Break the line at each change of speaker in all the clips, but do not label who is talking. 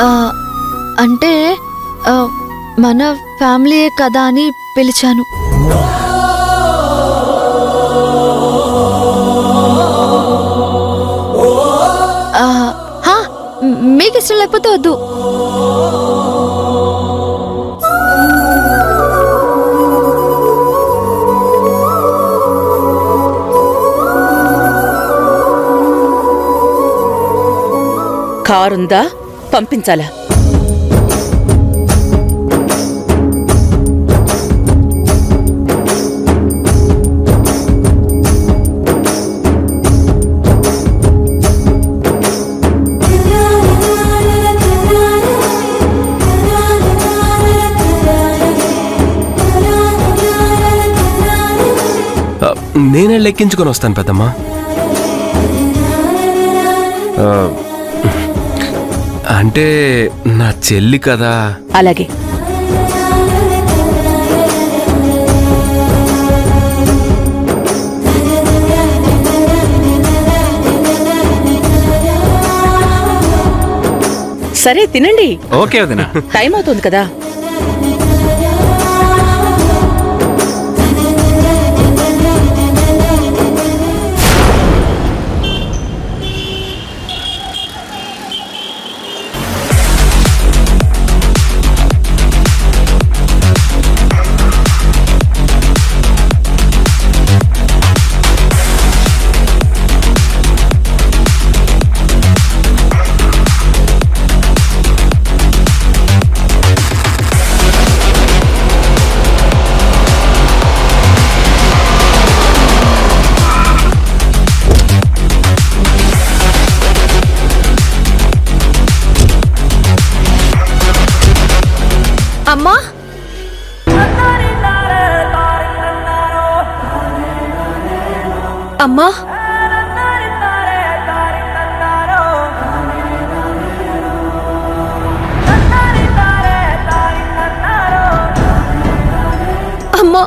ఆ, అంటే ఆ, మన ఫ్యామిలీయే కదా అని పిలిచాను ఆ, హా, మ్- మీకు ఇష్టం లేకపోతే వద్దు
కారుందా పంపించాలా
ఆ, నేనే లెక్కించుకొని వస్తాను పెద్దమ్మా ఆ, అంటే నా చెల్లి కదా
అలాగే సరే తినండి
ఓకే వదినా
టైం అవుతుంది కదా
అమ్మా అమ్మా అమ్మా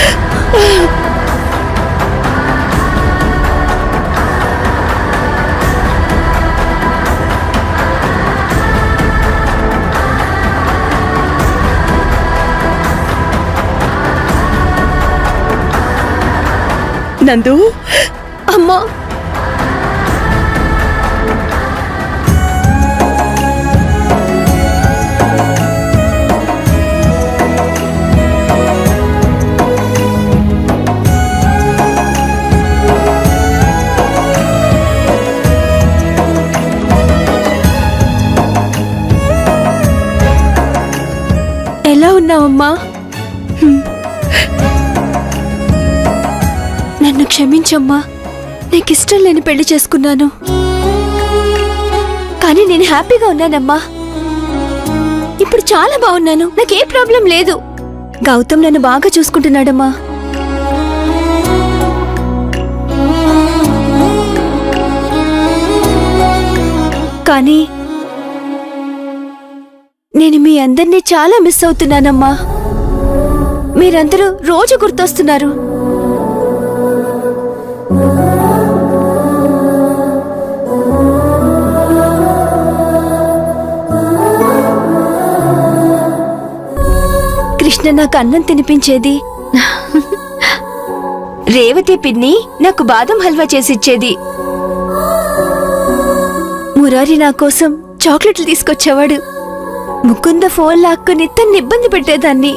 నందు
అమ్మా ఎలా ఉన్నావమ్మా నన్ను క్షమించమ్మా నీకిష్టం లేని పెళ్లి చేసుకున్నాను కానీ నేను హ్యాపీగా ఉన్నానమ్మా ఇప్పుడు చాలా బాగున్నాను నాకే ప్రాబ్లం లేదు గౌతమ్ నన్ను బాగా చూసుకుంటున్నాడమ్మా కానీ నేను మీ అందరినీ చాలా మిస్ అవుతున్నానమ్మా మీరందరూ రోజు గుర్తొస్తున్నారు కృష్ణ నాకు అన్నం తినిపించేది రేవతి పిన్ని నాకు బాదం హల్వా చేసిచ్చేది మురారి నా కోసం చాక్లెట్లు తీసుకొచ్చేవాడు ముకుంద ఫోన్ లాక్కుని తన్ని ఇబ్బంది పెట్టేదాన్ని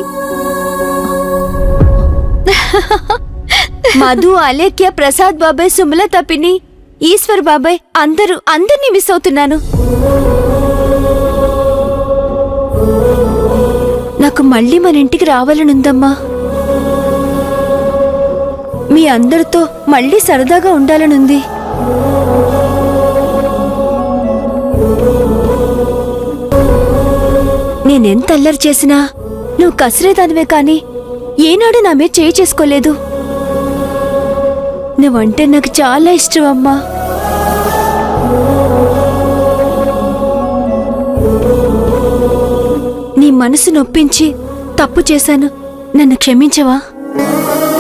మధు అలేఖ్య ప్రసాద్ బాబాయ్ సుమలత పిన్ని ఈశ్వర్ బాబాయ్ అందరూ అందరినీ మిస్ అవుతున్నాను నాకు మళ్ళీ మన ఇంటికి రావాలనుందమ్మా మీ అందరితో మళ్ళీ సరదాగా ఉండాలనుంది నేనెంత అల్లరి చేసినా నువ్వు కసిరేదానివే కాని ఏనాడు నా మీద చేయి చేసుకోలేదు నువ్వంటే నాకు చాలా ఇష్టం అమ్మా నీ మనసు నొప్పించి తప్పు చేశాను నన్ను క్షమించవా